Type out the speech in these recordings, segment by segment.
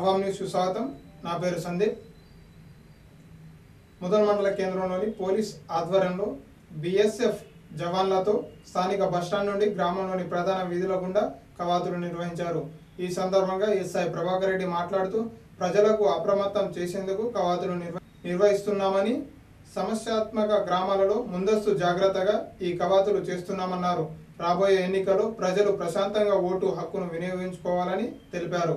అవాం news స్వాగతం నా పేరు సందీప్ ముదల్ మండల కేంద్రంలోని పోలీస్ ఆధ్వర్యంలో బిఎస్ఎఫ్ జవాన్లతో స్థానిక బస్టాండ్ నుండి గ్రామంలోని ప్రధాన వీధుల గుండా కవాతులు నిర్వహించారు ఈ సందర్భంగా ఎస్ఐ ప్రభాకర్ రెడ్డి మాట్లాడుతూ ప్రజలకు అప్రమత్తం చేసేందుకు కవాతులు నిర్వ- నిర్వహిస్తున్నామని సమస్యాత్మక గ్రామాలలో ముందస్తు జాగ్రత్తగా ఈ కవాతులు చేస్తున్నామన్నారు రాబోయే ఎన్నికల్లో ప్రజలు ప్రశాంతంగా ఓటు హక్కును వినియోగించుకోవాలని తెలిపారు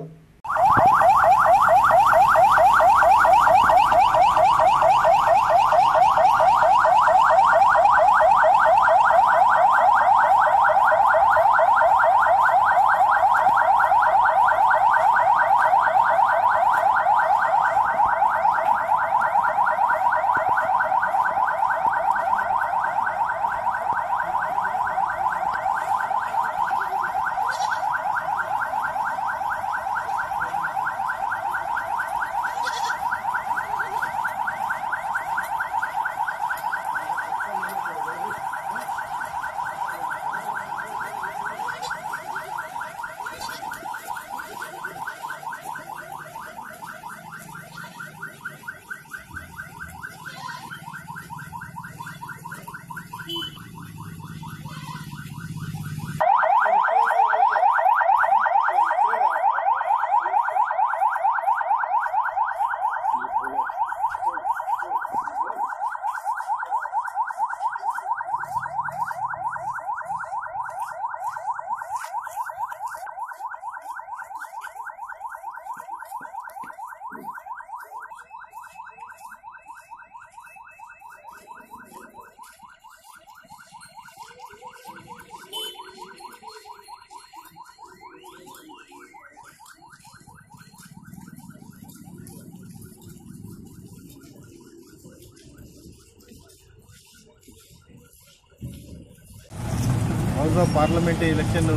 హౌస్ ఆఫ్ పార్లమెంట్ ఎలక్షన్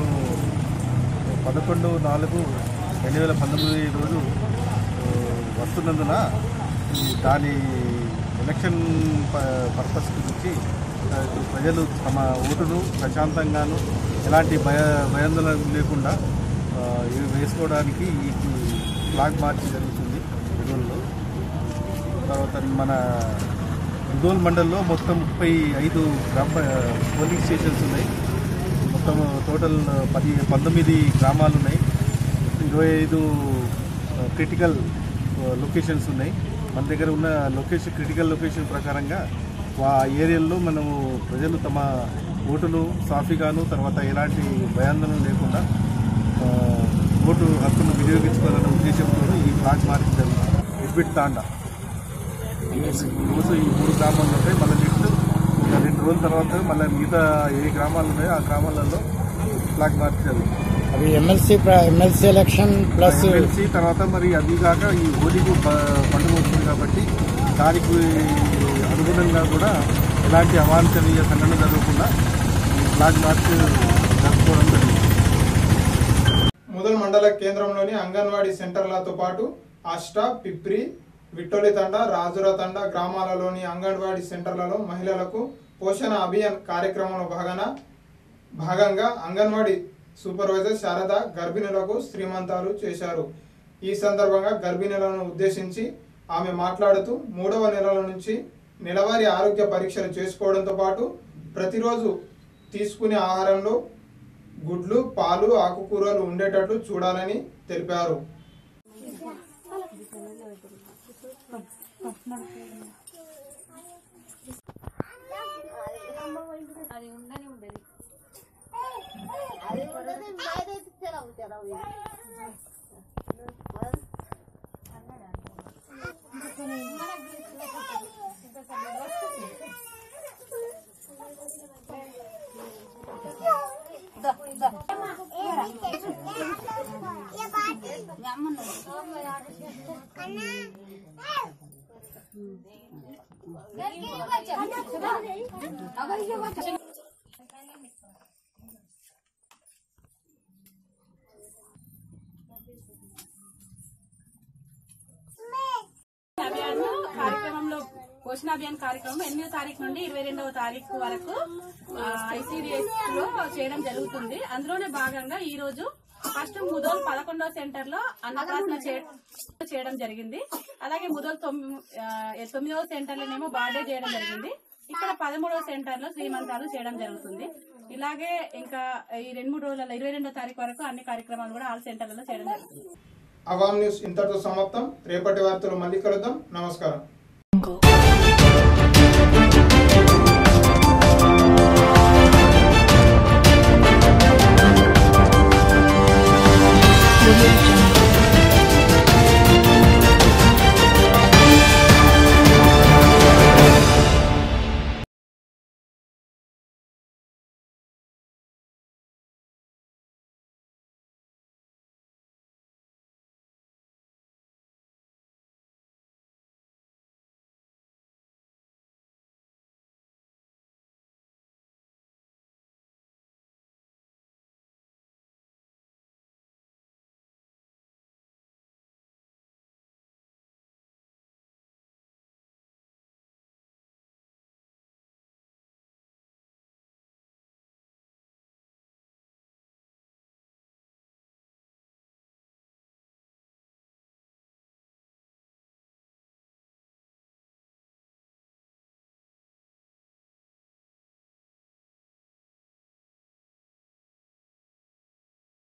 పదకొండు నాలుగు రెండు వేల పంతొమ్మిది రోజు ఆ, వస్తున్నందున ఈ దాని ఎలక్షన్ ప- పర్పస్ గురించి ఆ, ప్రజలు తమ ఓటును ప్రశాంతంగాను ఎలాంటి భయ భయాందోళన లేకుండా ఆ, ఇవి వేసుకోవడానికి ఈ ఫ్లాగ్ మార్చ్ జరుగుతుంది ఎరువుల్లో తర్వాత మన ముదోల్ మండల్లో మొత్తం ముప్పై ఐదు గ్రామ పోలింగ్ స్టేషన్స్ ఉన్నాయి మొత్తం టోటల్ పది పంతొమ్మిది గ్రామాలు ఉన్నాయి ఇరవై ఐదు క్రిటికల్ లొకేషన్స్ ఉన్నాయి మన దగ్గర ఉన్న లొకేషన్ క్రిటికల్ లొకేషన్ ప్రకారంగా ఆ ఏరియాల్లో మనము ప్రజలు తమ ఓటును సాఫీగాను తర్వాత ఎలాంటి భయాందోళన లేకుండా ఆ, ఓటు హక్కును వినియోగించుకోవాలనే ఉద్దేశంతో ఈ ఫ్లాగ్ మార్చ్ జరుగుతుంది ఎడ్బిట్ తాండా రోజు ఈ మూడు గ్రామాలు ఉంటాయి మళ్ళీ నెక్స్ట్ ఇంకా రెండు రోజుల తర్వాత మళ్ళీ మిగతా ఏ గ్రామాలు ఉన్నాయో ఆ గ్రామాలలో ఫ్లాగ్ మార్చ్ జరుగుతుంది అవి MLC MLC election plus MLC తర్వాత మరి అది కాక ఈ హోలీకు ప- పండుగ వస్తుంది కాబట్టి దానికి అనుగుణంగా కూడా ఎలాంటి అవాంఛనీయ సంఘటన జరగకుండా ఈ ఫ్లాగ్ మార్చ్ జరుపుకోవడం జరిగింది ముదల్ మండల కేంద్రంలోని అంగన్వాడీ సెంటర్లతో పాటు అష్ట పిప్రి విట్టోలి తండ రాజుర తండ గ్రామాలలోని అంగన్వాడీ సెంటర్లలో మహిళలకు పోషణ అభియాన్ కార్యక్రమంలో భాగన భాగంగా అంగన్వాడీ సూపర్వైజర్ శారద గర్భిణులకు శ్రీమంతాలు చేశారు ఈ సందర్భంగా గర్భిణులను ఉద్దేశించి ఆమె మాట్లాడుతూ మూడవ నెలల నుంచి నెలవారీ ఆరోగ్య పరీక్షలు చేసుకోవడంతో పాటు ప్రతిరోజు తీసుకునే ఆహారంలో గుడ్లు పాలు ఆకుకూరలు ఉండేటట్లు చూడాలని తెలిపారు అది ఉండని ఉండదు అభియాన్ కార్యక్రమంలో పోషణ అభియాన్ కార్యక్రమం ఎనిమిదో తారీఖు నుండి ఇరవై రెండవ తారీఖు వరకు ఐసీడీఎస్ లో చేయడం జరుగుతుంది అందులోనే భాగంగా ఈ రోజు ఫస్ట్ ముదోల్ పదకొండో సెంటర్ లో అన్నప్రాసన చే- చేయడం జరిగింది అలాగే ముదోల్ తొమ్మి- ఆ, తొమ్మిదవ సెంటర్ లోనేమో బర్త్డే చేయడం జరిగింది ఇక్కడ పదమూడవ సెంటర్ లో శ్రీమంతాలు చేయడం జరుగుతుంది ఇలాగే ఇంకా ఈ రెండు మూడు రోజుల ఇరవై రెండో తారీఖు వరకు అన్ని కార్యక్రమాలు కూడా ఆల్ సెంటర్లలో చేయడం జరుగుతుంది అవామ్ న్యూస్ ఇంతటితో సమాప్తం రేపటి వార్తలు మళ్ళీ కలుద్దాం నమస్కారం Jungle.